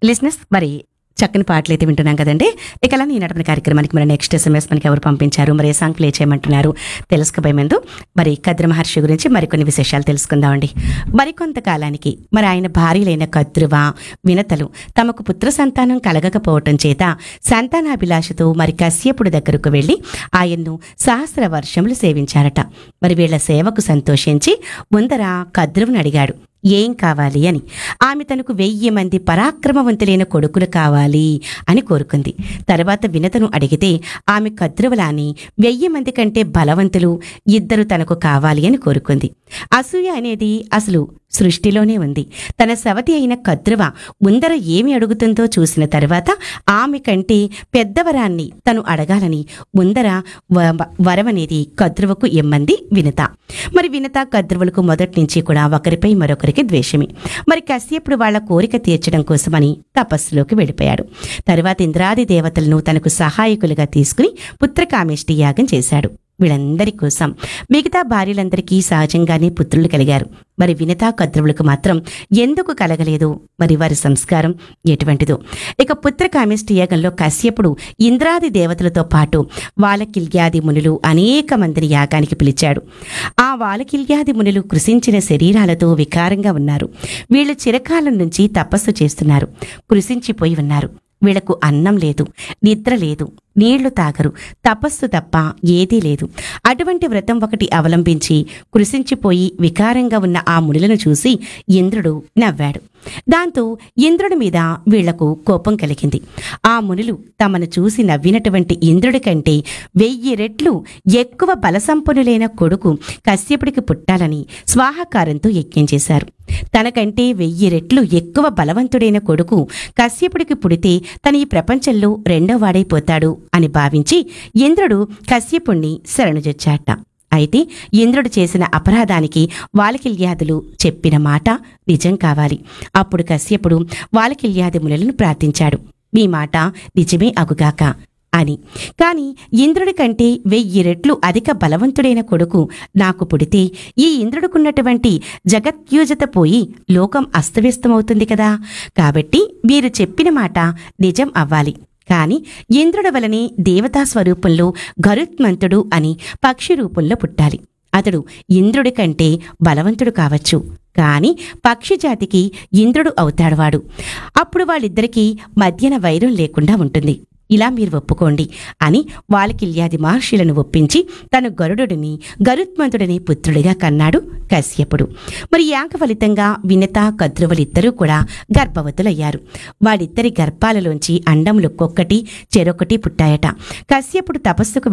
లిసినెస్ మరి చక్కని పాటలు అయితే వింటున్నాం కదండి ఇక అలా ఈ నడపని కార్యక్రమానికి మరి నెక్స్ట్ ఎస్ఎంఎస్ మనకి ఎవరు పంపించారు మరి ఏ సాంగ్ ప్లే చేయమంటున్నారు తెలుసుకోబోయే ముందు మరి కద్ర మహర్షి గురించి మరికొన్ని విశేషాలు తెలుసుకుందామండి మరికొంతకాలానికి మరి ఆయన భార్యలైన కద్రువ వినతలు తమకు పుత్ర సంతానం కలగకపోవటం చేత సంతానాభిలాషతో మరి కశ్యపుడు దగ్గరకు వెళ్లి ఆయన్ను సహస్ర వర్షములు సేవించారట మరి వీళ్ల సేవకు సంతోషించి ముందర కద్రువుని అడిగాడు ఏం కావాలి అని ఆమె తనకు వెయ్యి మంది పరాక్రమవంతులైన కొడుకులు కావాలి అని కోరుకుంది తర్వాత వినతను అడిగితే ఆమె కద్రువలాని వెయ్యి మంది కంటే బలవంతులు ఇద్దరు తనకు కావాలి అని కోరుకుంది అసూయ అనేది అసలు సృష్టిలోనే ఉంది తన సవతి అయిన కద్రువ ముందర ఏమి అడుగుతుందో చూసిన తర్వాత ఆమె కంటే పెద్దవరాన్ని తను అడగాలని ముందర వ- వరమనేది కద్రువకు ఎమ్మంది వినత మరి వినత కద్రువులకు మొదటి నుంచి కూడా ఒకరిపై మరొకరికి ద్వేషమే మరి కశ్యపుడు వాళ్ళ కోరిక తీర్చడం కోసమని తపస్సులోకి వెళ్ళిపోయాడు తరువాత ఇంద్రాది దేవతలను తనకు సహాయకులుగా తీసుకుని పుత్రకామేష్టి యాగం చేశాడు వీళ్ళందరి కోసం మిగతా భార్యలందరికీ సహజంగానే పుత్రులు కలిగారు మరి వినతా కద్రువులకు మాత్రం ఎందుకు కలగలేదు మరి వారి సంస్కారం ఎటువంటిదో ఇక పుత్రకామేష్టి యాగంలో కశ్యపుడు ఇంద్రాది దేవతలతో పాటు వాలకిల్యాది మునులు అనేక మందిని యాగానికి పిలిచాడు ఆ వాలకిల్యాది మునులు కృషించిన శరీరాలతో వికారంగా ఉన్నారు వీళ్ళు చిరకాలం నుంచి తపస్సు చేస్తున్నారు కృషించిపోయి ఉన్నారు వీళ్లకు అన్నం లేదు నిద్ర లేదు నీళ్లు తాగరు తపస్సు తప్ప ఏదీ లేదు అటువంటి వ్రతం ఒకటి అవలంబించి కృషించిపోయి వికారంగా ఉన్న ఆ మునులను చూసి ఇంద్రుడు నవ్వాడు దాంతో ఇంద్రుడి మీద వీళ్లకు కోపం కలిగింది ఆ మునులు తమను చూసి నవ్వినటువంటి ఇంద్రుడి కంటే వెయ్యి రెట్లు ఎక్కువ బలసంపన్నులైన కొడుకు కశ్యపుడికి పుట్టాలని స్వాహకారంతో యజ్ఞం తనకంటే వెయ్యి రెట్లు ఎక్కువ బలవంతుడైన కొడుకు కశ్యపుడికి పుడితే తన ఈ ప్రపంచంలో రెండో వాడైపోతాడు అని భావించి ఇంద్రుడు కశ్యపుణ్ణి శరణుజొచ్చాట అయితే ఇంద్రుడు చేసిన అపరాధానికి వాలకిల్యాదులు చెప్పిన మాట నిజం కావాలి అప్పుడు కశ్యపుడు వాలకిల్యాది మునులను ప్రార్థించాడు మీ మాట నిజమే అగుగాక అని కాని ఇంద్రుడి కంటే వెయ్యి రెట్లు అధిక బలవంతుడైన కొడుకు నాకు పుడితే ఈ ఇంద్రుడికున్నటువంటి జగత్యూజత పోయి లోకం అస్తవ్యస్తమవుతుంది కదా కాబట్టి మీరు చెప్పిన మాట నిజం అవ్వాలి కాని ఇంద్రుడి వలనే దేవతా స్వరూపంలో గరుత్మంతుడు అని పక్షి రూపంలో పుట్టాలి అతడు ఇంద్రుడి కంటే బలవంతుడు కావచ్చు కాని పక్షి జాతికి ఇంద్రుడు అవుతాడు వాడు అప్పుడు వాళ్ళిద్దరికీ మధ్యన వైరం లేకుండా ఉంటుంది ఇలా మీరు ఒప్పుకోండి అని వాలకిల్యాది మహర్షులను ఒప్పించి తన గరుడుని గరుత్మంతుడిని పుత్రుడిగా కన్నాడు కశ్యపుడు మరి యాగ ఫలితంగా వినత కద్రువులిద్దరూ కూడా గర్భవతులయ్యారు వాడిద్దరి గర్భాలలోంచి అండములు ఒక్కొక్కటి చెరొకటి పుట్టాయట కశ్యపుడు తపస్సుకు